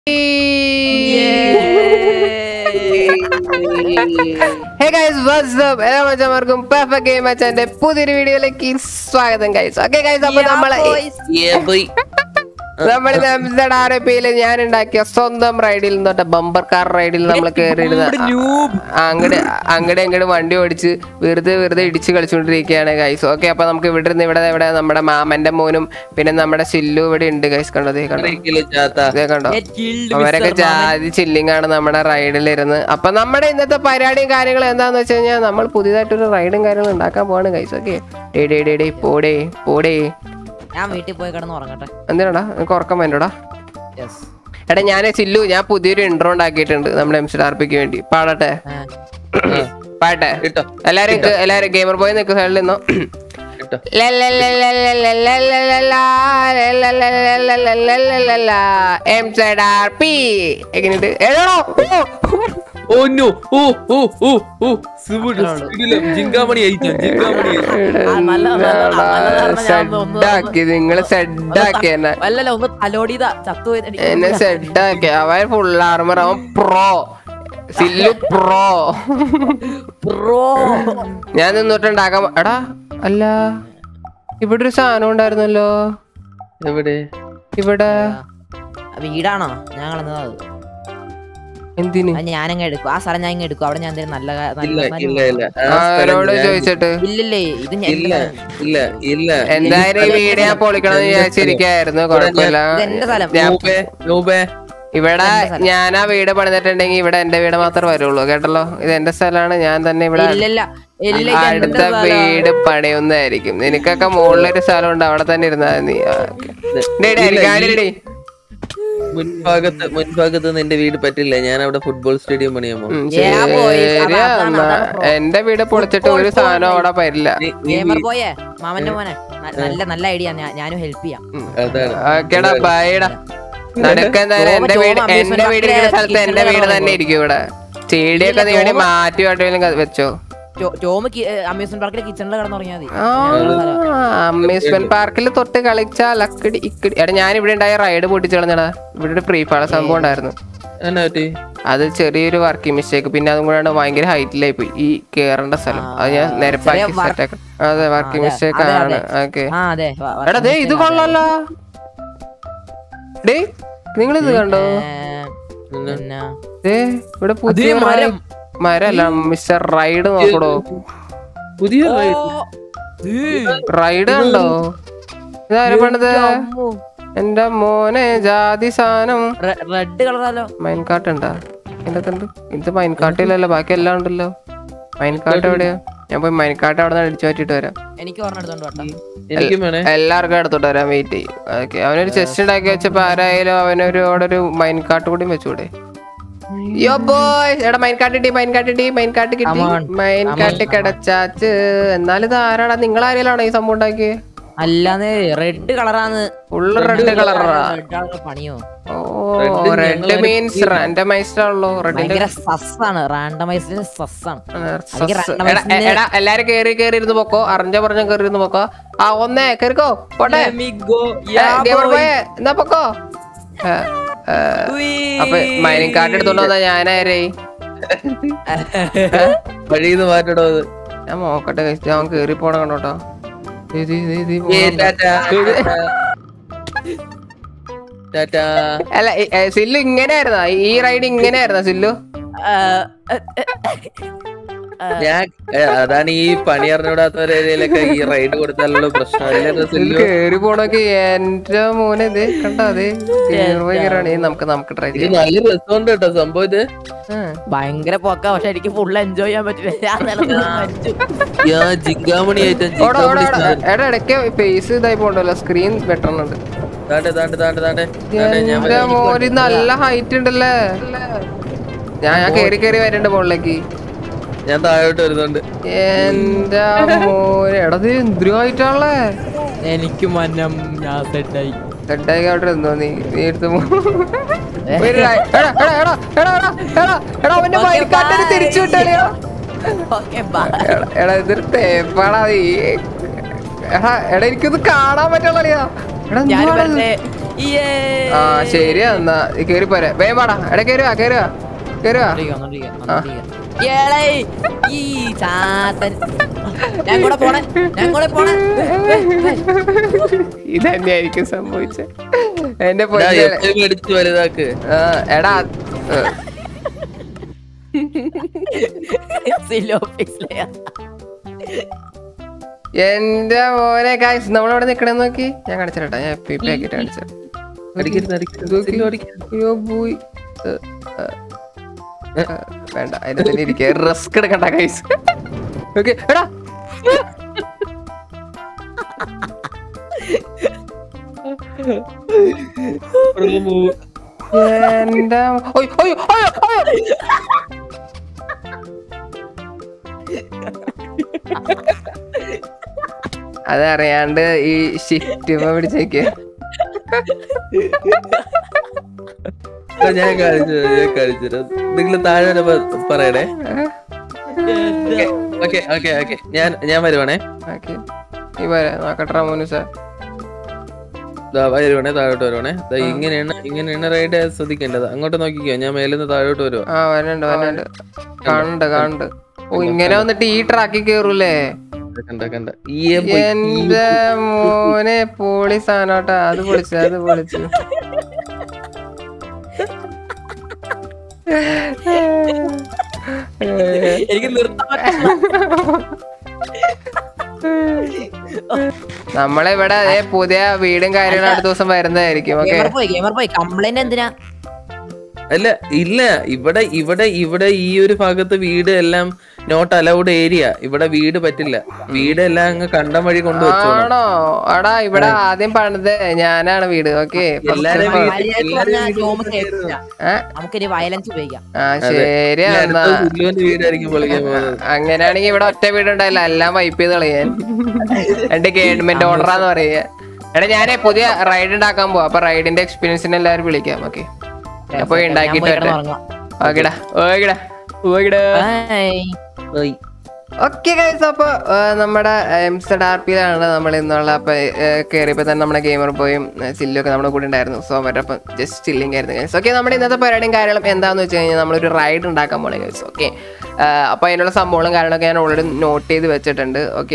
Hey guys വാട്സ് up എല്ലാ മച്ചന്മാർക്കും perfect game മച്ചാന്റെ പുതിയൊരു വീഡിയോയിലേക്ക് സ്വാഗതം ഗൈസ് ഓക്കെ ഗൈസ് അപ്പൊ നമ്മളെ Yeah, boy. നമ്മൾ ആർ പിയില് ഞാൻ ഉണ്ടാക്കിയ സ്വന്തം റൈഡിൽ നിന്നോട്ടെ ബമ്പർ കാർ റൈഡിൽ നമ്മൾ കയറിയിരുന്ന അങ്ങട് അങ്ങടെ അങ്ങട് വണ്ടി ഓടിച്ച് വെറുതെ വെറുതെ ഇടിച്ച് കളിച്ചുകൊണ്ടിരിക്കുകയാണ് ഗൈസ് ഓക്കെ അപ്പൊ നമുക്ക് ഇവിടെ നിന്ന് ഇവിടെ ഇവിടെ നമ്മുടെ മാമന്റെ മോനും പിന്നെ നമ്മുടെ സില്ലു ഇവിടെ ഉണ്ട് ഗൈസ് കണ്ടോ ദേ കണ്ടോ ഒരിക്കലും ചാത്ത ഇതേ കണ്ടോ അവരൊക്കെ ജാതി ചില്ലിങ് ആണ് നമ്മുടെ റൈഡിലിരുന്ന് അപ്പൊ നമ്മുടെ ഇന്നത്തെ പരിപാടിയും കാര്യങ്ങളും എന്താന്ന് വെച്ച് കഴിഞ്ഞാൽ നമ്മൾ പുതിയതായിട്ടൊരു റൈഡും കാര്യങ്ങളും ഉണ്ടാക്കാൻ പോവാണ് ഗൈസ് ഓക്കെ ഡേ ഡേ ഡേ ഡേ പോടേ പോടേ ഞാൻ വീട്ടിൽ പോയി കിടന്ന് ഉറങ്ങട്ടെ എന്തിനാടാ നിനക്ക് ഉറക്കം വേണ്ടടാ യെസ് എടാ ഞാൻ ചില്ലു ഞാൻ പുതിയൊരു ഇൻട്രോ ഉണ്ടാക്കിയിട്ടുണ്ട് നമ്മുടെ എം സി ആർ പിക്ക് വേണ്ടി പാടട്ടെ പാട്ടെ ഇട്ടോ എല്ലാരും നിക്ക്, എല്ലാരും ഗെയിമർ പോയി നിൽക്ക് സൈഡിൽ നിന്നോ ഇട്ടോ എം സൈഡ് ആർ പി എങ്ങനെയുണ്ട് എഴുതണോ ഓ നോ ഓ ഓ ഓ ഓ സുബുഡ് സ്പീഡിലും ജിങ്കാമണി അയച്ചു ജിങ്കാമണി സെഡാക്കി നിങ്ങള് സെഡാക്കി എന്നെ അല്ലല്ല ഒന്ന് തലോടിയതാ ചത്തു എന്നെ സെഡാക്കി അവൻ ഫുൾ ആർമർ അവൻ പ്രോ സില്ലു പ്രോ ബ്രോ ഞാൻ നിന്നിട്ടുണ്ടാക്കാൻ എടാ അല്ല ഇവിടെ ഒരു സാധനം ഉണ്ടായിരുന്നല്ലോ എവിടെ ഇവിടെ വീടാണോ ഞാൻ കളഞ്ഞത് അത് എന്തിന് അത് ഞാനങ്ങ് എടുക്കും ആ സ്ഥലം ഞാൻ ഇങ്ങ് എടുക്കും അവിടെ ഞാൻ എന്തേലും നല്ല കാ- ഇല്ല നല്ല ഇല്ല ഇല്ല ആ സ്ഥലം ആരോട് ഞാൻ- ചോദിച്ചിട്ട് ഇല്ലില്ലേ ഇത് ഞാൻ- ഇല്ല ഇല്ല ഇല്ല എന്തായാലും ഈ വീട് ഞാൻ പൊളിക്കണം എന്ന് വിചാരിച്ചിരിക്കായിരുന്നു കുഴപ്പമില്ല ഇത് എന്റെ സ്ഥലം ഞാൻ നൂബേ നൂബേ ഇവിടെ ഞാൻ ആ വീട് പണിതിട്ടുണ്ടെങ്കിൽ ഇവിടെ എന്റെ വീട് മാത്രമേ വരുള്ളൂ കേട്ടല്ലോ ഇത് എന്റെ സ്ഥലമാണ് ഞാൻ തന്നെ ഇവിടെ ഇല്ലില്ല ഇല്ല ഇത് എന്റെ അടുത്ത സ്ഥലം. വീട് പണിയുന്നതായിരിക്കും നിനക്കൊക്കെ മുകളിലൊരു സ്ഥലമുണ്ട് അവിടെ തന്നെ ഇരുന്നാ നീ ആ, okay. ഡേയ് ഡേയ്, എനിക്ക് ആടിടി. മുൻഭാഗത്ത് മുൻഭാഗത്ത് നിന്റെ വീട് പറ്റില്ല ഞാൻ അവിടെ ഫുട്ബോൾ സ്റ്റേഡിയം പണിയാമോ ഉം, Yeah, boys. ശരി അതാ, അതാണ്, എന്നാ. അതാണ് pro. എന്റെ വീട് പൊളിച്ചിട്ട് ഒരു സാധനം അവിടെ വരില്ല ഗെയിമർ പോയേ മാമന്റെ മോനെ ന- നല്ല നല്ല ഐഡിയ ഞാനും ഹെൽപ്പ് ചെയ്യാം അതാണ് ഓക്കേടാ ബൈഡാ നടക്കെന്തായാലും എന്റെ വീട് എന്റെ വീട് ഇരിക്കുന്ന സ്ഥലത്ത് എന്റെ വീട് തന്നെ ഇരിക്കും ഇവിടെ ചെടിയൊക്കെ നീ വേണ്ടി മാറ്റി മാറ്റി വെച്ചോ ടോ- ടോമ് അമ്യൂസ്മെന്റ് പാർക്കിലെ കിച്ചണിൽ കിടന്നുറങ്ങിയാൽ മതി അമ്യൂസ്മെന്റ് പാർക്കിൽ തൊട്ട് കളിച്ച ലക്കടി ഇക്കടി എടാ ഞാൻ ഇവിടെ ഉണ്ടായ റൈഡ് പൊട്ടിച്ച് കളഞ്ഞടാ ഇവിടെ ഒരു ഫ്രീ ഫയർ സംഭവം ഉണ്ടായിരുന്നു എന്നാ പറ്റി അത് ചെറിയൊരു വർക്കിംഗ് മിസ്റ്റേക്ക് പിന്നെ അതും കൂടാണ്ട് ഭയങ്കര ഹൈറ്റിലായി പോയി ഈ കേറേണ്ട സ്ഥലം അത് ഞാൻ നിരപ്പാക്കി ചെറിയ work- സെറ്റ് അതെ വർക്കിംഗ് അതെ, മിസ്റ്റേക്ക് അതെ, ആണ് അതെ. ഓക്കെ ആ അതെ വ- വ- എടാ ദേ ഇത് കൊള്ളല്ലോ ഡേ നിങ്ങൾ ഇത് കണ്ടോ ഏ, പിന്നെ ദേ ഇവിടെ പുതിയ അതേ മരം. മരല്ല മിസ്റ്റർ റൈഡ് നോക്കടോ പുതിയ ഓ, റൈഡ്. ഏ, റൈഡ് കണ്ടോ ഇതാരും പണിത് അമ്മോ. എന്റെ മോനെ ജാതി സാധനം റെ- റെഡ് കളറാലോ മൈൻകാട്ട് ഉണ്ടാ എന്റെ ഉണ്ട് ഇത് മൈൻകാട്ടിലല്ലോ ബാക്കി എല്ലാം ഉണ്ടല്ലോ മൈൻകാട്ട് എവിടെയാ ഞാൻ പോയി മൈൻകാട്ട് അവിടെ നിന്ന് അടിച്ചു മാറ്റിട്ട് വരാം എനിക്ക് ഓർമ്മ എടുത്തോണ്ട് വട്ടാ എനിക്കും വേണേ എല്ലാവർക്കും എടുത്തോട്ട് വരാൻ വെയിറ്റ് ചെയ്യും ഓക്കെ അവനൊരു ചെസ്റ്റ് ഉണ്ടാക്കി വെച്ചപ്പോ ആരായാലും അവനൊരു അവിടെ ഒരു മൈൻകാട്ട് കൂടി വെച്ചൂടെ യോ ബോയ് എടാ മൈൻകാട്ട് കിട്ടി മൈൻകാട്ട് കിട്ടി മൈൻകാട്ട് കിട്ടി Come on. മൈൻകാട്ട് കിടച്ചാച്ച് എന്നാലും ഇത് ആരാടാ നിങ്ങൾ ആരെയിലാണോ ഈ സംഭവം ഉണ്ടാക്കിയത് അല്ലാന്ന് റെഡ് കളറാന്ന് ഫുള്ള് റെഡ് കളറാ റെഡ് കളർ പണിയോ ഓ റെഡ് മീൻസ് റാൻഡമൈസ്ഡ് ആണല്ലോ റെഡിന്റെ ഭയങ്കര സസ്സാണ് റാൻഡമൈസ്ഡ് സസ്സാണ് എനിക്ക് എടാ, randomized ന് എടാ എല്ലാരും കേറി കേറി ഇരുന്ന് പോക്കോ അറിഞ്ഞ പറഞ്ഞ കേറി ഇരുന്ന് പോക്കോ ആ ഒന്നേ കേറിക്കോ പോട്ടെ ഗെയിമർ പോയേ എന്നാ പൊക്കോ ആ, ആ, അപ്പൊ മൈനിങ് കാർഡ് എടുത്തോണ്ട് വന്നാ ഞാനാരേ വഴിന്ന് മാറ്റടോ അത് ഞാൻ നോക്കട്ടെ guys. ഞാൻ കേറി പോണ കണ്ടോട്ടോ ഇത് ഇത് ഇത് ഇത് ഏ, പോണുണ്ട്. ടാറ്റാ. ടാറ്റാ. അല്ല ഈ, ഏ, സില്ലു ഇങ്ങനെയായിരുന്നാ ഈ റൈഡ് ഇങ്ങനെയായിരുന്നാ സില്ലു ഞാൻ ഏ, അതാണ് ഈ പണി അറിഞ്ഞൂടാത്തവരേരിയയിലൊക്കെ ഈ റൈഡ് കൊടുത്താലുള്ള പ്രശ്നം അതിലെ ഇത് രസമില്ല. കേറി പോണൊക്കെ എന്റെ മോനെ ഇത് കണ്ടോ അതെ ഭയങ്കരാണ് നമുക്ക് നമുക്ക് ട്രൈ ഇത് ചെയ്യാം നല്ല രസമുണ്ട് കേട്ടോ സംഭവം ഇത് ആ. ഭയങ്കര പൊക്ക പക്ഷെ എനിക്ക് ഫുൾ എൻജോയ് ചെയ്യാൻ പറ്റില്ല ഞാൻ നിലത്ത് മരിച്ചു. ഞാൻ ജിങ്കാമണി ആയിട്ട് ഓടാ ഓടാ ഓടാ എടാ ഇടയ്ക്ക് ഫേസ് ഇതായി പോണ്ടല്ലോ സ്ക്രീൻ വെട്ടണുണ്ട് താണ്ടെ താണ്ടെ താണ്ടെ താണ്ടെ താണ്ടെ ഞാൻ എന്റെ മോന് നല്ല ഹൈറ്റ് ഉണ്ടല്ലേ ഞാൻ ഞാൻ കേറി കേറി വരുന്നുണ്ട് മുകളിലേക്ക് ഞാൻ താഴോട്ട് വരുന്നുണ്ട് എന്റെ മോനെ എടാ ഇത് എന്തൊരു ഹൈറ്റ് ആണല്ലേ എനിക്ക് മന്നം ഞാൻ സെറ്റായി സെറ്റായി അവിടെ ഇരുന്നോ നീ നീ എടുത്ത് പോ. ഒരു ര- എടാ, എടാ, എടാ, എടാ, എടാ, എടാ, എടാ, അവന്റെ Okay, മരിക്കാട്ടന് bye. തിരിച്ചു വിട്ടാളിയോ ഓക്കെ ബൈ എടാ, എടാ ഇതൊരു തേപ്പാടാ നീ എടാ എടാ എനിക്കൊന്ന് കാണാൻ പറ്റുള്ളൂ എടാ ഞാൻ എന്തുവാണ് ഇത്? വെറുതെ ആ ശരി എന്നാ കേറി പോരെ വേഗം പാടാ എടാ കേറുവാ കേറുവാ കേറുവാ ഈ ചാത്തൻ ഞാൻ കൂടെ പോണേ ഞാൻ കൂടെ പോണേ ഇത് തന്നെയായിരിക്കും സംഭവിച്ചത് എന്റെ ഡാ, പൊന്നെ എപ്പോഴും മേടിച്ച് വലുതാക്ക് ആ, എടാ ഏ, സിലോ പിസ്ലയാ. എന്റെ മോനെ കായ്സ് നമ്മളവിടെ നിക്കണേ നോക്കി ഞാൻ കാണിച്ചിട്ടാ ഞാൻ പി പി ആക്കിട്ട് കാണിച്ചു അടിക്കരുത് അടിക്കരുത് സിലു അടിക്കരുത് അയ്യോ പോയി ഏ, ഏ, ഏ, വേണ്ട അതിന്റെ തന്നെ ഇരിക്കുക റിസ്ക് എടുക്കണ്ട കൈസ് ഓക്കെ എടാ പുറകെ പോവും. എന്റെ ഓയ്, ഓയ്, ഓയ്, ഓയ്. അതറിയാണ്ട് ഈ ഷിഫ്റ്റ് പിടിച്ചേക്ക് ആ, ഞാൻ കാണിച്ചു തരാം, ഞാൻ കാണിച്ചു തരാം നിങ്ങൾ താഴെ വരെ പ- പറയണേ ഓക്കെ ഓക്കെ ഓക്കെ ഞാൻ ഞാൻ വരുവാണേ ഓക്കെ നീ പോരെ നോക്കട്ടെ മോനു സാർ ദാ വരുവാണേ താഴോട്ട് വരുവാണേ ദാ ഇങ്ങനെയാണ് ഇങ്ങനെയാണ് റൈഡ് ശ്രദ്ധിക്കേണ്ടത് അങ്ങോട്ട് നോക്കിക്കോ ഞാൻ മേലിൽ നിന്ന് താഴോട്ട് വരുവാ ആ വരണ്ട് വരണ്ട് കാണണ്ട് കാണണ്ട് ഓ ഇങ്ങനെ വന്നിട്ട് ഈ ട്രാക്കിൽ കേറൂലേ കണ്ട കണ്ട ഈ പോയി. എന്റെ മോനെ പൊളി സാധനോട്ടാ അത് പൊളിച്ചു അത് പൊളിച്ചു എനിക്ക് നിർത്താൻ പറ്റില്ല. നമ്മളിവിടെ അതേ പുതിയ വീടും കാര്യങ്ങളും അടുത്ത ദിവസം വരുന്നതായിരിക്കും ഓക്കെ ഗെയിമർ പോയി ഗെയിമർ പോയി കംപ്ലൈന്റ് എന്തിനാ അല്ല ഇല്ല ഇവിടെ ഇവിടെ ഇവിടെ ഈ ഒരു ഭാഗത്ത് വീട് എല്ലാം നോട്ട് അലൗഡ് ഏരിയ ഇവിടെ വീട് പറ്റില്ല വീട് എല്ലാം അങ്ങ് കണ്ടം വഴി കൊണ്ടുവച്ചോണം ആണോ എടാ ഇവിടെ ആദ്യം പണിത് ഞാനാണ് വീട് ഓക്കെ എല്ലാരും വീട് വയലൻസ് പറഞ്ഞാൽ ജോമ് കേൾക്കില്ല. ഏ? നമുക്കിനി വയലൻസ് ഉപയോഗിക്കാം ആ ശരി ഇനി എന്നാ അടുത്ത പുല്ലുവിന്റെ വീടായിരിക്കും പൊളിക്കാൻ പോകുന്നത് അങ്ങനെയാണെങ്കിൽ ഇവിടെ ഒറ്റ വീടുണ്ടായില്ല എല്ലാം വൈപ്പ് ചെയ്ത് കളയാൻ എന്റെ ഗവൺമെന്റ് ഓർഡറാന്ന് പറയുക എടാ ഞാനേ പുതിയ റൈഡ് ഉണ്ടാക്കാൻ പോവാ അപ്പൊ റൈഡിന്റെ എക്സ്പീരിയൻസിന് എല്ലാവരും വിളിക്കാം ഓക്കെ അപ്പൊ ഞാൻ ഉണ്ടാക്കിട്ട് പോയി വരട്ടെ കിടന്നുറങ്ങാം. ഓക്കെടാ ഓക്കെടാ ഓക്കെടാ Bye. ഓയ്. ഓക്കെ ഗൈസ് അപ്പൊ ആ, നമ്മുടെ എംസഡ് ആർ പിയിലാണ് നമ്മൾ ഇന്നുള്ള അപ്പൊ കയറിയപ്പോ തന്നെ നമ്മുടെ ഗെയിമർ പോയും ചില്ലും ഒക്കെ നമ്മുടെ കൂടെ ഉണ്ടായിരുന്നു സോ അവരപ്പം ജസ്റ്റ് ചില്ലിങ് ആയിരുന്നു ഗൈസ് ഓക്കെ നമ്മുടെ ഇന്നത്തെ പരിപാടിയും കാര്യങ്ങളും എന്താന്ന് വെച്ച് കഴിഞ്ഞാൽ നമ്മളൊരു റൈഡ് ഉണ്ടാക്കാൻ പോണേ ഗൈസ് ഓക്കെ അപ്പൊ അതിനുള്ള സംഭവങ്ങളും കാര്യങ്ങളൊക്കെ ഞാൻ ഓൾറെഡി നോട്ട് ചെയ്ത് വെച്ചിട്ടുണ്ട് ഓക്കെ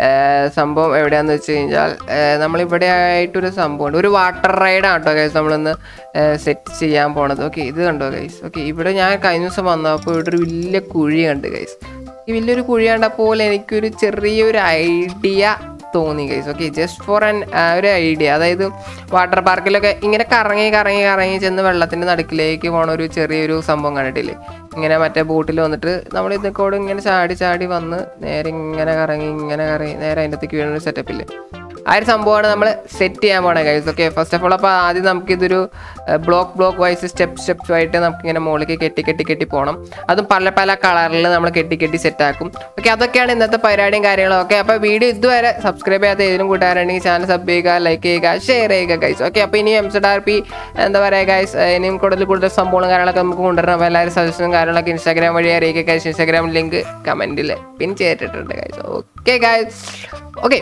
സംഭവം എവിടെയാന്ന് വെച്ച് കഴിഞ്ഞാൽ ആ, നമ്മളിവിടെ ആയിട്ടൊരു സംഭവമുണ്ട് ഒരു വാട്ടർ റൈഡാണ് കേട്ടോ ഗൈസ് നമ്മളിന്ന് സെറ്റ് ചെയ്യാൻ പോണത് ഓക്കെ ഇത് കണ്ടോ ഗൈസ് ഓക്കെ ഇവിടെ ഞാൻ കഴിഞ്ഞ ദിവസം വന്നപ്പോൾ ഇവിടെ ഒരു വലിയ കുഴി കണ്ട് ഗൈസ് ഈ വലിയൊരു കുഴി കണ്ടപ്പോൾ എനിക്കൊരു ചെറിയൊരു ഐഡിയ തോന്നി guys okay just for an ഒരു ഐഡിയ അതായത് വാട്ടർ പാർക്കിലൊക്കെ ഇങ്ങനെ കറങ്ങി കറങ്ങി കറങ്ങി ചെന്ന് വെള്ളത്തിൻ്റെ നടുക്കിലേക്ക് പോണ ഒരു ചെറിയൊരു സംഭവം കണ്ടിട്ടില്ലേ ഇങ്ങനെ മറ്റേ ബോട്ടിൽ വന്നിട്ട് നമ്മൾ ഇതൊക്കെ ഇങ്ങനെ ചാടി ചാടി വന്ന് നേരെ ഇങ്ങനെ കറങ്ങി ഇങ്ങനെ കറങ്ങി നേരെ അതിൻ്റെ അകത്തേക്ക് വീണൊരു സെറ്റപ്പില്ലേ ആ ഒരു സംഭവമാണ് നമ്മൾ സെറ്റ് ചെയ്യാൻ പോണേ guys okay first of all അപ്പോൾ ആദ്യം നമുക്കിതൊരു block block wise step steps ആയിട്ട് നമുക്കിങ്ങനെ മുകളിലേക്ക് കെട്ടി കെട്ടി കെട്ടി പോകണം അതും പല പല കളറിൽ നമ്മൾ കെട്ടി കെട്ടി സെറ്റ് ആക്കും ഓക്കെ അതൊക്കെയാണ് ഇന്നത്തെ പരിപാടിയും കാര്യങ്ങളും ഓക്കെ അപ്പോൾ വീഡിയോ ഇതുവരെ സബ്സ്ക്രൈബ് ചെയ്യാത്ത ഏതെങ്കിലും കൂട്ടുകാരുണ്ടെങ്കിൽ ചാനൽ സബ് ചെയ്യുക ലൈക്ക് ചെയ്യുക ഷെയർ ചെയ്യുക ഗൈസ് ഓക്കെ അപ്പോൾ ഇനി എം സെഡ് ആർ പി എന്താ പറയുക ഗൈസ് ഇനിയും കൂടുതൽ കൂടുതൽ സംഭവങ്ങളും കാര്യങ്ങളൊക്കെ നമുക്ക് കൊണ്ടുവരണം അപ്പോൾ എല്ലാവരും സജഷനും കാര്യങ്ങളൊക്കെ ഇൻസ്റ്റാഗ്രാം വഴി അറിയിക്കുക ഗൈസ് ഇൻസ്റ്റാഗ്രാം ലിങ്ക് കമൻറ്റിൽ പിൻ ചെയ്തിട്ടുണ്ട് guys okay guys okay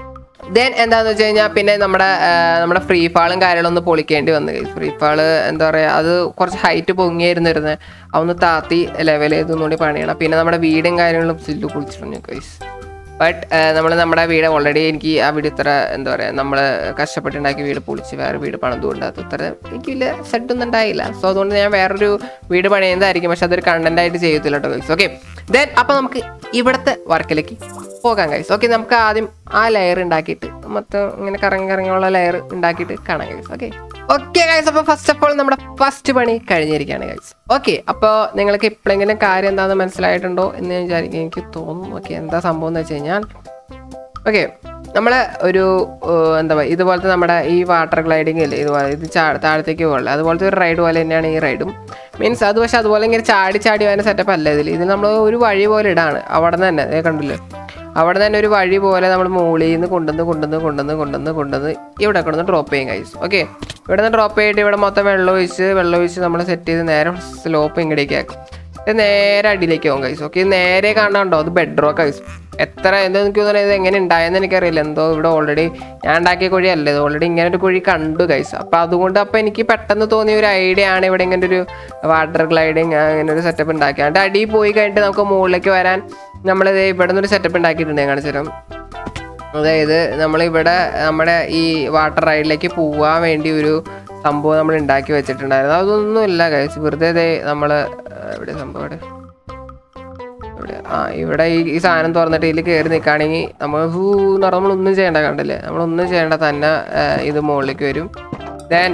then എന്താന്ന് വെച്ച് കഴിഞ്ഞാൽ പിന്നെ നമ്മുടെ ആ, നമ്മുടെ ഫ്രീ ഫാളും കാര്യങ്ങളൊന്നും പൊളിക്കേണ്ടി വന്നു ഗൈസ് ഫ്രീ ഫാള് എന്താ പറയുക അത് കുറച്ച് ഹൈറ്റ് പൊങ്ങിയായിരുന്നു ഇരുന്നത് അതൊന്ന് താത്തി ലെവൽ ചെയ്തൊന്നുകൂടി പണിയണം പിന്നെ നമ്മുടെ വീടും കാര്യങ്ങളും സില്ലു പൊളിച്ചിരുന്നു ഗൈസ് ബട്ട് നമ്മൾ നമ്മുടെ വീട് ഓൾറെഡി എനിക്ക് ആ വീട് ഇത്ര എന്താ പറയുക നമ്മൾ കഷ്ടപ്പെട്ടുണ്ടാക്കിയ വീട് പൊളിച്ച് വേറെ വീട് പണിതുകൊണ്ട് അത് ഇത്ര എനിക്ക് വലിയ സെറ്റൊന്നും ഉണ്ടായില്ല സോ അതുകൊണ്ട് ഞാൻ വേറൊരു വീട് പണിയുന്നതായിരിക്കും പക്ഷെ അതൊരു കണ്ടന്റ് ആയിട്ട് ചെയ്യത്തില്ല കേട്ടോ ഗൈസ് ഓക്കെ ദെൻ അപ്പോൾ നമുക്ക് ഇവിടുത്തെ വർക്കിലേക്ക് പോകാം ഗൈസ് ഓക്കെ നമുക്ക് ആദ്യം ആ ലെയർ ഉണ്ടാക്കിയിട്ട് മൊത്തം ഇങ്ങനെ കറങ്ങി കറങ്ങിയുള്ള ലെയർ ഉണ്ടാക്കിയിട്ട് കാണാം ഗൈസ് ഓക്കെ ഓക്കെ ഗൈസ് അപ്പോൾ ഫസ്റ്റ് ഓഫ് ഓൾ നമ്മുടെ ഫസ്റ്റ് പണി കഴിഞ്ഞിരിക്കുകയാണ് ഗൈസ് ഓക്കെ അപ്പോൾ നിങ്ങൾക്ക് ഇപ്പോഴെങ്കിലും കാര്യം എന്താണെന്ന് മനസ്സിലായിട്ടുണ്ടോ എന്ന് ഞാൻ വിചാരിക്കും എനിക്ക് തോന്നുന്നു ഓക്കെ എന്താ സംഭവം എന്ന് വെച്ച് കഴിഞ്ഞാൽ ഓക്കെ നമ്മൾ ഒരു ഏഹ്, എന്താ പറയുക ഇതുപോലത്തെ നമ്മുടെ ഈ വാട്ടർ ഗ്ലൈഡിങ് ഇല്ലേ ഇതുപോലെ ഇത് ചാ താഴത്തേക്ക് പോകല്ലേ അതുപോലത്തെ ഒരു റൈഡ് പോലെ തന്നെയാണ് ഈ റൈഡും മീൻസ് അത് പക്ഷേ അതുപോലെ ഇങ്ങനെ ചാടി ചാടി അതിൻ്റെ സെറ്റപ്പ് അല്ല ഇതിൽ ഇത് നമ്മൾ ഒരു വഴി പോലെ ഇടാണ് അവിടെ നിന്ന് തന്നെ ദേ കണ്ടില്ലേ അവിടെ തന്നെ ഒരു വഴി പോലെ നമ്മൾ മുകളിൽ നിന്ന് കൊണ്ടുവന്ന് കൊണ്ടുവന്ന് കൊണ്ടുവന്ന് കൊണ്ടുവന്ന് കൊണ്ടുവന്ന് ഇവിടെ കൊണ്ടുവന്ന് ഡ്രോപ്പ് ചെയ്യും കൈസ് ഓക്കെ ഇവിടെ നിന്ന് ഡ്രോപ്പ് ചെയ്തിട്ട് ഇവിടെ മൊത്തം വെള്ളം ഒഴിച്ച് വെള്ളം ഒഴിച്ച് നമ്മൾ സെറ്റ് ചെയ്ത് നേരെ സ്ലോപ്പ് ഇങ്ങടേക്ക് ആക്കും ഇത് നേരെ അടിയിലേക്ക് പോകും കൈസ് ഓക്കെ നേരെ കാണാണ്ടോ അത് ബെഡ്റോ കൈസ് എത്ര എന്തോ എനിക്ക് തോന്നുന്നത് ഇത് എങ്ങനെ ഉണ്ടായെന്ന് എനിക്കറിയില്ല എന്തോ ഇവിടെ ഓൾറെഡി ഞാൻ ഉണ്ടാക്കിയ കുഴി അല്ലേ ഇത് ഓൾറെഡി ഇങ്ങനെ ഒരു കുഴി കണ്ടു കൈസ് അപ്പോൾ അതുകൊണ്ട് അപ്പോൾ എനിക്ക് പെട്ടെന്ന് തോന്നിയ ഒരു ഐഡിയ ആണ് ഇവിടെ ഇങ്ങനെ ഒരു വാട്ടർ ഗ്ലൈഡിങ് അങ്ങനെ ഒരു സെറ്റപ്പ് ഉണ്ടാക്കി അതിൻ്റെ അടിയിൽ പോയി കഴിഞ്ഞിട്ട് നമുക്ക് മുകളിലേക്ക് വരാൻ നമ്മളിത് ഇവിടെ നിന്നൊരു സെറ്റപ്പ് ഉണ്ടാക്കിയിട്ടുണ്ട് ഞാൻ കാണിച്ചു തരാം അതായത് നമ്മളിവിടെ നമ്മുടെ ഈ വാട്ടർ റൈഡിലേക്ക് പോവാൻ വേണ്ടി ഒരു സംഭവം നമ്മൾ ഉണ്ടാക്കി വെച്ചിട്ടുണ്ടായിരുന്നു അതൊന്നും ഇല്ല കഴിച്ച് വെറുതെ നമ്മൾ എവിടെ സംഭവം ഇവിടെ ഇവിടെ ആ ഇവിടെ ഈ ഈ സാധനം തുറന്നിട്ട് ഇതിൽ കയറി നിൽക്കുകയാണെങ്കിൽ നമ്മൾ ഹൂ എന്ന് പറഞ്ഞാൽ നമ്മളൊന്നും ചെയ്യേണ്ട കണ്ടില്ലേ നമ്മളൊന്നും ചെയ്യേണ്ട തന്നെ ആ, ഇത് മുകളിലേക്ക് വരും ദാൻ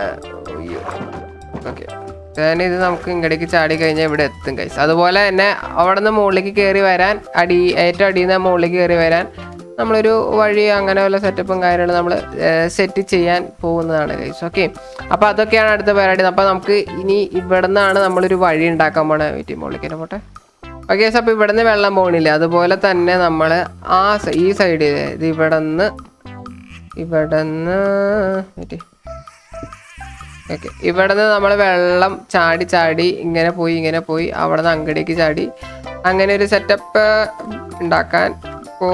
ഓക്കെ ദാൻ ഇത് നമുക്ക് ഇങ്ങടേക്ക് ചാടി കഴിഞ്ഞാൽ ഇവിടെ എത്തും കൈസ് അതുപോലെ തന്നെ അവിടെ നിന്ന് മുകളിലേക്ക് കയറി വരാൻ അടി ഏറ്റവും അടിയിൽ നിന്ന് മുകളിലേക്ക് കയറി വരാൻ നമ്മളൊരു വഴി അങ്ങനെ വല്ല സെറ്റപ്പും കാര്യങ്ങളും നമ്മൾ സെറ്റ് ചെയ്യാൻ പോകുന്നതാണ് കൈസ് ഓക്കെ അപ്പോൾ അതൊക്കെയാണ് അടുത്ത പരിപാടി അപ്പോൾ നമുക്ക് ഇനി ഇവിടെ നിന്നാണ് നമ്മളൊരു വഴി ഉണ്ടാക്കാൻ പോണേ വെയിറ്റ് മുകളിലേക്ക് തന്നെ പോട്ടെ ഓക്കെ അപ്പോൾ ഇവിടെ നിന്ന് വെള്ളം പോകണില്ല അതുപോലെ തന്നെ നമ്മൾ ആ സ- ഈ സൈഡിൽ ഇത് ഇവിടെ നിന്ന് ഇവിടെ നിന്ന് ഓക്കെ ഇവിടെ നിന്ന് നമ്മൾ വെള്ളം ചാടി ചാടി ഇങ്ങനെ പോയി ഇങ്ങനെ പോയി അവിടെ നിന്ന് അങ്ങടേക്ക് ചാടി അങ്ങനെ ഒരു സെറ്റപ്പ് ഉണ്ടാക്കാൻ പോ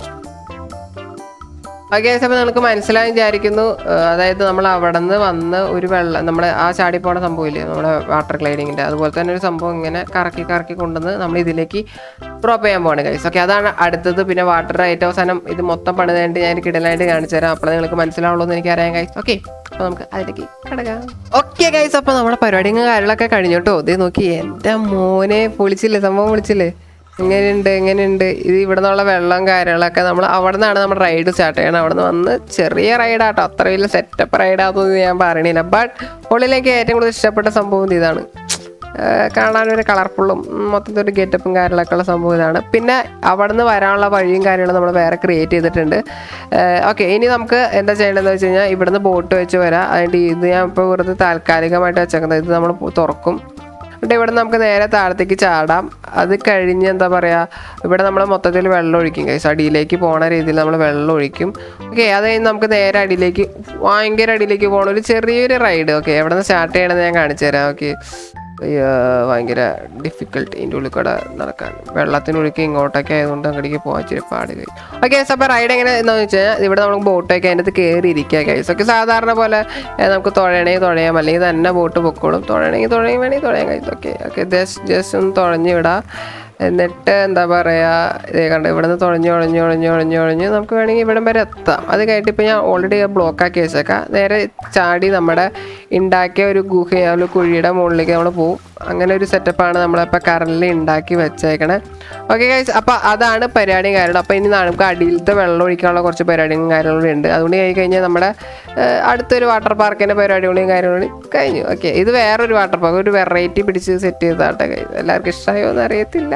ഓക്കെ അപ്പോൾ നിങ്ങൾക്ക് മനസ്സിലായി വിചാരിക്കുന്നു ഏഹ് അതായത് നമ്മൾ അവിടെ നിന്ന് വന്ന് ഒരു വെള്ളം നമ്മുടെ ആ ചാടി പോണ സംഭവമില്ലേ നമ്മുടെ വാട്ടർ ഗ്ലൈഡിങ്ങിൻ്റെ അതുപോലെ തന്നെ ഒരു സംഭവം ഇങ്ങനെ കറക്കി കറക്കി കൊണ്ടുവന്ന് നമ്മൾ ഇതിലേക്ക് ഡ്രോപ്പ് ചെയ്യാൻ പോവാണ് ഗൈസ് ഓക്കെ അതാണ് അടുത്തത് പിന്നെ വാട്ടർ ഏറ്റവും അവസാനം ഇത് മൊത്തം പണിതായിട്ട് ഞാൻ കിടലായിട്ട് കാണിച്ചു തരാം അപ്പോൾ നിങ്ങൾക്ക് മനസ്സിലാവുള്ളൂ എന്ന് എനിക്കറിയാം ഗൈസ് ഓക്കെ അപ്പോൾ നമുക്ക് അതിലേക്ക് കിടക്കാം ഓക്കെ ഗൈസ് അപ്പോൾ നമ്മുടെ പരിപാടിയും കാര്യങ്ങളൊക്കെ കഴിഞ്ഞു കേട്ടോ ഇതേ നോക്കി എൻ്റെ മോനെ പൊളിച്ചില്ലേ സംഭവം പൊളിച്ചില്ലേ എങ്ങനെയുണ്ട് എങ്ങനെയുണ്ട് ഇത് ഇവിടെ നിന്നുള്ള വെള്ളം കാര്യങ്ങളൊക്കെ നമ്മൾ അവിടെ നിന്നാണ് നമ്മുടെ റൈഡ് സ്റ്റാർട്ട് ചെയ്യണം അവിടെ നിന്ന് വന്ന് ചെറിയ റൈഡാട്ടോ അത്ര വലിയ സെറ്റപ്പ് റൈഡാണെന്ന് ഞാൻ പറയണില്ല ബട്ട് ഉള്ളിലേക്ക് ഏറ്റവും കൂടുതൽ ഇഷ്ടപ്പെട്ട സംഭവം ഇതാണ് ഏഹ് കാണാനൊരു കളർഫുള്ളും മൊത്തത്തിൽ ഒരു ഗെറ്റപ്പും കാര്യങ്ങളൊക്കെ ഉള്ള സംഭവം ഇതാണ് പിന്നെ അവിടെ നിന്ന് വരാനുള്ള വഴിയും കാര്യങ്ങളും നമ്മൾ വേറെ ക്രിയേറ്റ് ചെയ്തിട്ടുണ്ട് ഓക്കെ ഇനി നമുക്ക് എന്താ ചെയ്യേണ്ടതെന്ന് വെച്ച് കഴിഞ്ഞാൽ ഇവിടുന്ന് ബോട്ട് വെച്ച് വരാം അതിൻ്റെ ഇത് ഞാൻ ഇപ്പോൾ വെറുതെ താൽക്കാലികമായിട്ട് വെച്ചേക്കുന്നത് ഇത് നമ്മൾ തുറക്കും എന്നിട്ട് ഇവിടെ നമുക്ക് നേരെ താഴത്തേക്ക് ചാടാം അത് കഴിഞ്ഞ് എന്താ പറയുക ഇവിടെ നമ്മൾ മൊത്തത്തിൽ വെള്ളം ഒഴിക്കും കൈസ് അടിയിലേക്ക് പോണ രീതിയിൽ നമ്മൾ വെള്ളം ഒഴിക്കും ഓക്കെ അത് കഴിഞ്ഞ് നമുക്ക് നേരെ അടിയിലേക്ക് ഭയങ്കര അടിയിലേക്ക് പോകണം ഒരു ചെറിയൊരു റൈഡ് ഓക്കെ എവിടെ നിന്ന് സ്റ്റാർട്ട് ചെയ്യണമെന്ന് ഞാൻ കാണിച്ചു തരാം ഓക്കെ ഭയങ്കര ഡിഫിക്കൽട്ട് ഇതിൻ്റെ ഉള്ളിൽ കൂടെ നടക്കാൻ വെള്ളത്തിനുള്ളിലേക്ക് ഇങ്ങോട്ടൊക്കെ ആയതുകൊണ്ട് അങ്ങോട്ടേക്ക് പോകാൻ ഇച്ചിരി പാട് കഴിയും ഓക്കെ അപ്പോൾ റൈഡ് എങ്ങനെ എന്താണെന്ന് വെച്ച് കഴിഞ്ഞാൽ ഇവിടെ നമുക്ക് ബോട്ടൊക്കെ അതിൻ്റെ കയറി ഇരിക്കുക കൈസ് ഒക്കെ സാധാരണ പോലെ ഏ, നമുക്ക് തുഴയണമെങ്കിൽ തുഴയാം അല്ലെങ്കിൽ തന്നെ ബോട്ട് പൊക്കോളും തുഴയണമെങ്കിൽ തുഴയും വേണമെങ്കിൽ തുഴയാൻ കഴിയും ഓക്കെ ഓക്കെ ജസ്റ്റ് ജസ്റ്റ് ഒന്ന് തുഴഞ്ഞ് വിടാം എന്നിട്ട് എന്താ പറയുക ഇതേ കണ്ട് ഇവിടുന്ന് തുഴഞ്ഞ് ഉഴഞ്ഞ് ഉഴഞ്ഞ് ഉഴഞ്ഞ് ഉഴഞ്ഞ് നമുക്ക് വേണമെങ്കിൽ ഇവിടം വരെ എത്താം അത് കഴിഞ്ഞിട്ട് ഇപ്പോൾ ഞാൻ ഓൾറെഡി ബ്ലോക്ക് ആക്കി വെച്ചേക്കാം നേരെ ചാടി നമ്മുടെ ഉണ്ടാക്കിയ ഒരു ഗുഹ ഒരു കുഴിയുടെ മുകളിലേക്ക് നമ്മൾ പോകും അങ്ങനെ ഒരു സെറ്റപ്പാണ് നമ്മളിപ്പോൾ കറണ്ടിൽ ഉണ്ടാക്കി വെച്ചേക്കണേ ഓക്കെ ഗൈസ് അപ്പോൾ അതാണ് പരിപാടിയും കാര്യങ്ങളും അപ്പോൾ ഇനി നമുക്ക് അടിയിലത്തെ വെള്ളം ഒഴിക്കാനുള്ള കുറച്ച് പരിപാടിയും കാര്യങ്ങളും ഉണ്ട് അതുകൊണ്ട് കഴിഞ്ഞ് കഴിഞ്ഞാൽ നമ്മുടെ ഏഹ്, അടുത്തൊരു വാട്ടർ പാർക്കിൻ്റെ പരിപാടികളും കാര്യങ്ങളും കഴിഞ്ഞു ഓക്കെ ഇത് വേറൊരു വാട്ടർ പാർക്ക് ഒരു വെറൈറ്റി പിടിച്ച് സെറ്റ് ചെയ്തതാട്ടെ guys. എല്ലാവർക്കും ഇഷ്ടമായോ എന്ന് അറിയത്തില്ല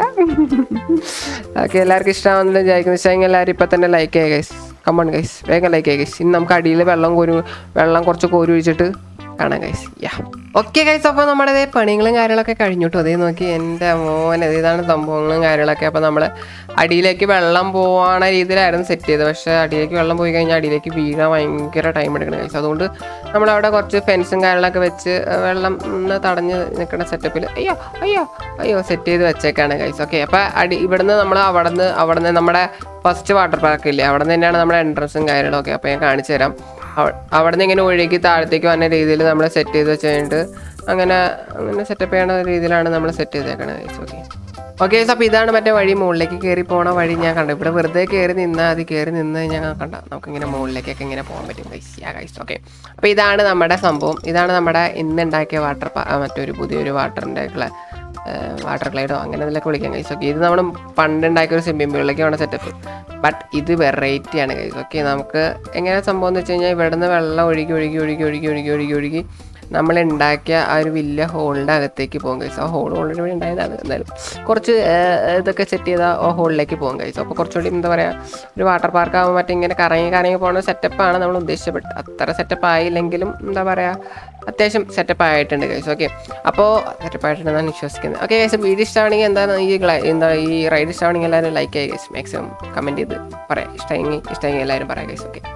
ഓക്കെ എല്ലാവർക്കും ഇഷ്ടമാണെന്ന് വിചാരിക്കുന്നു ഇഷ്ടമെങ്കിൽ എല്ലാവരും ഇപ്പം തന്നെ ലൈക്ക് ചെയ്യുക ഗൈസ് കമ്മൺ ഗൈസ് വേഗം ലൈക്ക് ചെയ്യുക ഗൈസ് ഇനി നമുക്ക് അടിയിൽ വെള്ളം കോരി വെള്ളം കുറച്ച് കോരി ഒഴിച്ചിട്ട് കാണാം ഗൈസ് യാ ഓക്കെ ഗൈസ് അപ്പോൾ നമ്മുടെ ദേ പണികളും കാര്യങ്ങളൊക്കെ കഴിഞ്ഞു കേട്ടോ അതേ നോക്കി എൻ്റെ മോനെ ഇതാണ് സംഭവങ്ങളും കാര്യങ്ങളൊക്കെ അപ്പോൾ നമ്മൾ അടിയിലേക്ക് വെള്ളം പോവാണ രീതിയിലായിരുന്നു സെറ്റ് ചെയ്തത് പക്ഷേ അടിയിലേക്ക് വെള്ളം പോയി കഴിഞ്ഞാൽ അടിയിലേക്ക് വീഴാൻ ഭയങ്കര ടൈം എടുക്കണം ഗൈസ് അതുകൊണ്ട് നമ്മളവിടെ കുറച്ച് ഫെൻസും കാര്യങ്ങളൊക്കെ വെച്ച് വെള്ളം ഒന്ന് തടഞ്ഞ് നിൽക്കുന്ന സെറ്റപ്പിൽ അയ്യോ അയ്യോ അയ്യോ സെറ്റ് ചെയ്ത് വെച്ചേക്കാണ് ഗൈസ് ഓക്കെ അപ്പോൾ അടി ഇവിടുന്ന് നമ്മൾ അവിടെ നിന്ന് അവിടെ നിന്ന് നമ്മുടെ ഫസ്റ്റ് വാട്ടർ പാർക്ക് ഇല്ലേ അവിടെ നിന്ന് തന്നെയാണ് നമ്മുടെ എൻട്രൻസും കാര്യങ്ങളൊക്കെ അപ്പോൾ ഞാൻ കാണിച്ചു തരാം അവ- അവിടെ നിന്ന് ഇങ്ങനെ ഒഴുകി താഴത്തേക്ക് വന്ന രീതിയിൽ നമ്മൾ സെറ്റ് ചെയ്ത് വെച്ച് കഴിഞ്ഞിട്ട് അങ്ങനെ അങ്ങനെ സെറ്റപ്പ് ചെയ്യണ രീതിയിലാണ് നമ്മൾ സെറ്റ് ചെയ്തേക്കണത് ഗൈസ് ഓക്കെ ഓക്കെ അപ്പോൾ ഇതാണ് മറ്റേ വഴി മുകളിലേക്ക് കയറി പോണ വഴി ഞാൻ കണ്ടു ഇവിടെ വെറുതെ കയറി നിന്നാൽ അത് കയറി നിന്ന് ഞാൻ കണ്ട നമുക്ക് ഇങ്ങനെ മുകളിലേക്കൊക്കെ ഇങ്ങനെ പോകാൻ പറ്റും ഗൈസ് യാ ഗൈസ് ഓക്കെ അപ്പോൾ ഇതാണ് നമ്മുടെ സംഭവം ഇതാണ് നമ്മുടെ ഇന്ന് ഉണ്ടാക്കിയ വാട്ടർ മറ്റൊരു പുതിയൊരു വാട്ടറിൻ്റെ വാട്ടർ ഗ്ലൈഡോ അങ്ങനെ ഇതിലൊക്കെ വിളിക്കാം കൈസ് ഓക്കെ ഇത് നമ്മൾ പണ്ട് ഉണ്ടാക്കിയ ഒരു സ്വിമ്മിംഗ് പൂളിലേക്കാണ് സെറ്റപ്പ് ബട്ട് ഇത് വെറൈറ്റി ആണ് കൈസ് ഓക്കെ നമുക്ക് എങ്ങനെ സംഭവം എന്ന് വെച്ച് കഴിഞ്ഞാൽ ഇവിടെ നിന്ന് വെള്ളം ഒഴുകി ഒഴുകി ഒഴുകി ഒഴുകി ഒഴുകി ഒഴുകി ഒഴുകി നമ്മൾ ഉണ്ടാക്കിയ ആ ഒരു വലിയ ഹോളിൻ്റെ അകത്തേക്ക് പോകും കൈസ് ആ ഹോൾ ഓൾറെഡി ഇവിടെ ഉണ്ടായതാണ് എന്തായാലും കുറച്ച് ഏർ, ഇതൊക്കെ സെറ്റ് ചെയ്ത ആ ഹോളിലേക്ക് പോകും കൈസ് അപ്പോൾ കുറച്ചുകൂടി എന്താ പറയുക ഒരു വാട്ടർ പാർക്ക് ആകുമ്പോൾ മറ്റേ ഇങ്ങനെ കറങ്ങി കറങ്ങി പോകുന്ന സെറ്റപ്പാണ് നമ്മൾ ഉദ്ദേശിച്ചത് അത്ര സെറ്റപ്പ് ആയില്ലെങ്കിലും എന്താ പറയുക അത്യാവശ്യം സെറ്റപ്പ് ആയിട്ടുണ്ട് ഗൈസ് ഓക്കെ അപ്പോൾ സെറ്റപ്പ് ആയിട്ടുണ്ടെന്നാണ് വിശ്വസിക്കുന്നത് ഓക്കെ ഗൈസ് വീഡിയോ ഇഷ്ടമാണെങ്കിൽ എന്താണ് ഈ ഗ്ല- എന്താ ഈ റൈഡ് ഇഷ്ടമാണെങ്കിൽ എല്ലാവരും ലൈക്ക് ചെയ്യുക ഗൈസ് മാക്സിമം കമൻറ്റ് ചെയ്ത് പറയാം ഇഷ്ടമെങ്കിൽ ഇഷ്ടമെങ്കിൽ എല്ലാവരും പറയാം ഗൈസ് ഓക്കെ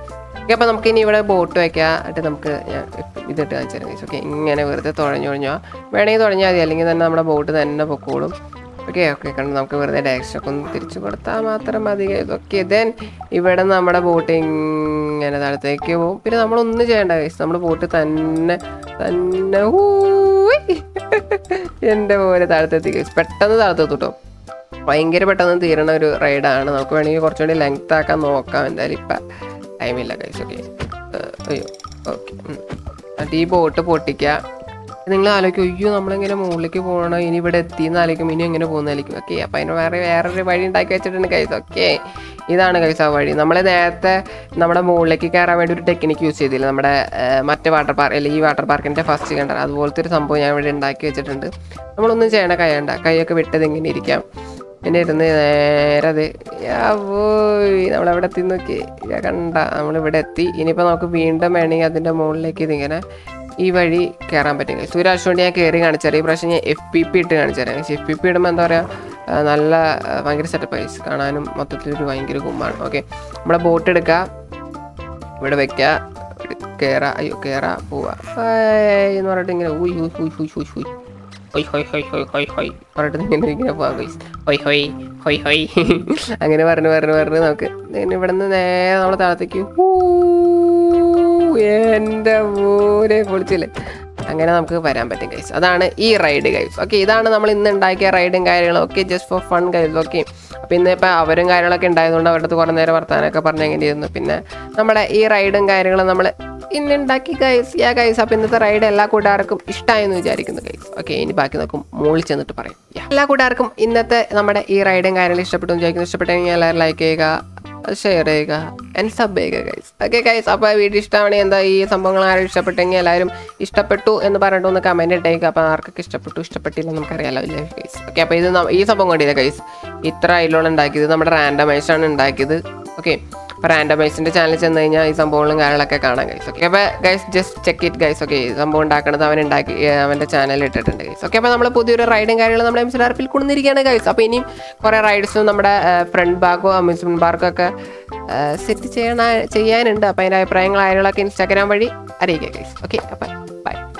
ഓക്കെ അപ്പോൾ നമുക്ക് ഇനി ഇവിടെ ബോട്ട് വെക്കാം എന്നിട്ട് നമുക്ക് ഞാൻ ഇതിട്ട് കാണിച്ചു തരാം ഗൈസ് ഓക്കെ ഇങ്ങനെ വെറുതെ തുഴഞ്ഞു തുഴഞ്ഞോ വേണമെങ്കിൽ തുഴഞ്ഞാൽ മതി അല്ലെങ്കിൽ തന്നെ നമ്മുടെ ബോട്ട് തന്നെ പൊക്കോളും ഓക്കെ ഓക്കെ കണ്ട് നമുക്ക് വെറുതെ ഡയറക്ഷൻ ഒക്കെ ഒന്ന് തിരിച്ചു കൊടുത്താൽ മാത്രം മതി ഗൈസ് ഓക്കെ ദെൻ ഇവിടെ നമ്മുടെ ബോട്ട് ഇങ്ങനെ താഴത്തേക്ക് പോകും പിന്നെ നമ്മളൊന്നും ചെയ്യേണ്ട ഗൈസ് നമ്മുടെ ബോട്ട് തന്നെ തന്നെ ഊയ്. എൻ്റെ പോലെ താഴത്തെത്തി ഗൈസ് പെട്ടെന്ന് താഴത്തെത്തു കേട്ടോ ഭയങ്കര പെട്ടെന്ന് തീരണ ഒരു റൈഡാണ് നമുക്ക് വേണമെങ്കിൽ കുറച്ചുകൂടി ലെങ്ത് ആക്കാൻ നോക്കാം എന്തായാലും ഇപ്പം ടൈമില്ല കൈസ് ഓക്കെ അയ്യോ ഓക്കെ എന്നിട്ട് ഈ ബോട്ട് പൊട്ടിക്കുക നിങ്ങൾ ആലോചിക്കും അയ്യോ നമ്മളിങ്ങനെ മുകളിലേക്ക് പോകണം ഇനി ഇവിടെ എത്തിയെന്ന് ആലോചിക്കും ഇനി എങ്ങനെ പോകുന്നതായിരിക്കും ഓക്കെ അപ്പം അതിന് വേറെ വേറൊരു വഴി ഉണ്ടാക്കി വെച്ചിട്ടുണ്ട് കൈസ് ഓക്കെ ഇതാണ് കൈസ് ആ വഴി നമ്മൾ നേരത്തെ നമ്മുടെ മുകളിലേക്ക് കയറാൻ വേണ്ടി ഒരു ടെക്നിക്ക് യൂസ് ചെയ്തില്ല നമ്മുടെ ഏർ, മറ്റേ വാട്ടർ പാർക്ക് അല്ലെങ്കിൽ ഈ വാട്ടർ പാർക്കിൻ്റെ ഫസ്റ്റ് കണ്ടത് അതുപോലത്തെ ഒരു സംഭവം ഞാൻ ഇവിടെ ഉണ്ടാക്കി വെച്ചിട്ടുണ്ട് നമ്മളൊന്നും ചെയ്യണ കൈയണ്ട കൈയൊക്കെ വിട്ടത് ഇങ്ങനെ ഇരിക്കാം പിന്നെ ഇരുന്ന് നേരെ അത് പോയി നമ്മളെവിടെ എത്തി നോക്കി ഞാൻ കണ്ട നമ്മളിവിടെ എത്തി ഇനിയിപ്പോൾ നമുക്ക് വീണ്ടും വേണമെങ്കിൽ അതിൻ്റെ മുകളിലേക്ക് ഇതിങ്ങനെ ഈ വഴി കയറാൻ പറ്റും സൂര്യാഴ്ച കൊണ്ട് ഞാൻ കയറി കാണിച്ചുതരാം ഈ പ്രാവശ്യം ഞാൻ എഫ് പി പി ഇട്ട് കാണിച്ചുതരാം എഫ് പി പി ഇടുമ്പോൾ എന്താ പറയുക നല്ല ആ, ഭയങ്കര സെറ്റപ്പ് ആയി കാണാനും മൊത്തത്തിലൊരു ഭയങ്കര കുമ്മാണ് ഓക്കെ നമ്മുടെ ബോട്ട് എടുക്കുക ഇവിടെ വെക്കുക കയറാ അയ്യോ കയറാ പോവാ ഏയ് എന്ന് പറഞ്ഞിട്ട് ഇങ്ങനെ ഉയ് ഉയ് ഉയ് ഉയ് ഉയ് ഉയ് ഹൊയ് ഹൊയ് ഹൊയ് ഹൊയ് ഹൊയ് ഹൊയ് പറഞ്ഞിട്ട് ഇങ്ങനെ ഇങ്ങനെ പോവാം ഗൈസ് ഹൊയ് ഹൊയ് ഹൊയ് ഹൊയ് അങ്ങനെ പറഞ്ഞ് പറഞ്ഞ് പറഞ്ഞ് നമുക്ക് ഇങ്ങനെ ഇവിടെ നിന്ന് നേരെ നമ്മളെ താഴത്തേക്ക് ഹൂ, എൻ്റെ പോലെ പൊളിച്ചില്ലേ അങ്ങനെ നമുക്ക് വരാൻ പറ്റും ഗൈസ് അതാണ് ഈ റൈഡ് ഗൈസ് ഓക്കെ ഇതാണ് നമ്മൾ ഇന്ന് ഉണ്ടാക്കിയ റൈഡും കാര്യങ്ങളും ഒക്കെ just for fun guys okay അപ്പം ഇന്നിപ്പോൾ അവരും കാര്യങ്ങളൊക്കെ ഉണ്ടായതുകൊണ്ട് അവരുടെ അടുത്ത് കുറേ നേരം വർത്താനൊക്കെ പറഞ്ഞ് എങ്ങനെയായിരുന്നു പിന്നെ നമ്മുടെ ഈ റൈഡും കാര്യങ്ങളും നമ്മൾ ഇന്ന് ഉണ്ടാക്കി ഗൈസ് യാ ഗൈസ് അപ്പം ഇന്നത്തെ റൈഡ് എല്ലാ കൂട്ടുകാർക്കും ഇഷ്ടമായെന്ന് വിചാരിക്കുന്നു ഗൈസ് ഓക്കെ ഇനി ബാക്കി നോക്കും മുകളിൽ ചെന്നിട്ട് പറയും Yeah. എല്ലാ കൂട്ടുകാർക്കും ഇന്നത്തെ നമ്മുടെ ഈ റൈഡും കാര്യങ്ങളും ഇഷ്ടപ്പെട്ടു എന്ന് വിചാരിക്കുന്നു ഇഷ്ടപ്പെട്ടെങ്കിൽ എല്ലാവരും ലൈക്ക് ചെയ്യുക ഷെയർ ചെയ്യുക ആൻഡ് സബ് ചെയ്യുക ഗൈസ് ഓക്കെ ഗൈസ് അപ്പോൾ വീഡിയോ ഇഷ്ടമാണെങ്കിൽ എന്താ ഈ സംഭവങ്ങൾ ആരും ഇഷ്ടപ്പെട്ടെങ്കിൽ എല്ലാവരും ഇഷ്ടപ്പെട്ടു എന്ന് പറഞ്ഞിട്ട് ഒന്ന് കമൻറ്റ് ഇട്ടേക്കുക അപ്പോൾ ആർക്കൊക്കെ ഇഷ്ടപ്പെട്ടു ഇഷ്ടപ്പെട്ടില്ല നമുക്കറിയാലോ ഇല്ലേ ഗൈസ് ഓക്കെ അപ്പോൾ ഇത് ന- ഈ സംഭവം കണ്ടില്ല ഗൈസ് ഇത്ര അതിലുള്ള ഉണ്ടാക്കിയത് നമ്മുടെ റാൻഡമൈസ് ആണ് ഉണ്ടാക്കിയത് ഓക്കെ അപ്പോൾ റാൻഡമൈസിൻ്റെ ചാനൽ ചെന്ന് കഴിഞ്ഞാൽ ഈ സംഭവങ്ങളും കാര്യങ്ങളൊക്കെ കാണാം ഗൈസ് ഓക്കെ അപ്പോൾ guys just check it guys okay ഈ സംഭവം ഉണ്ടാക്കണത് അവൻ ഉണ്ടാക്കി ഏ, അവൻ്റെ ചാനലിൽ ഇട്ടിട്ടുണ്ട് ഗൈസ് ഓക്കെ അപ്പോൾ നമ്മൾ പുതിയൊരു റൈഡും കാര്യങ്ങളും നമ്മുടെ എം സി ആർപ്പിൽ കൊണ്ടിരിക്കുകയാണ് ഗൈസ് അപ്പോൾ ഇനിയും കുറേ റൈഡ്സും നമ്മുടെ ഫ്രണ്ട് ബാഗോ അമ്യൂസ്മെൻറ്റ് പാർക്കോ ഒക്കെ സെറ്റ് ചെയ്യണ ചെയ്യാനുണ്ട് അപ്പോൾ അതിൻ്റെ അഭിപ്രായങ്ങൾ കാര്യങ്ങളൊക്കെ ഇൻസ്റ്റാഗ്രാം വഴി അറിയിക്കുക ഗൈസ് ഓക്കെ അപ്പം ബൈ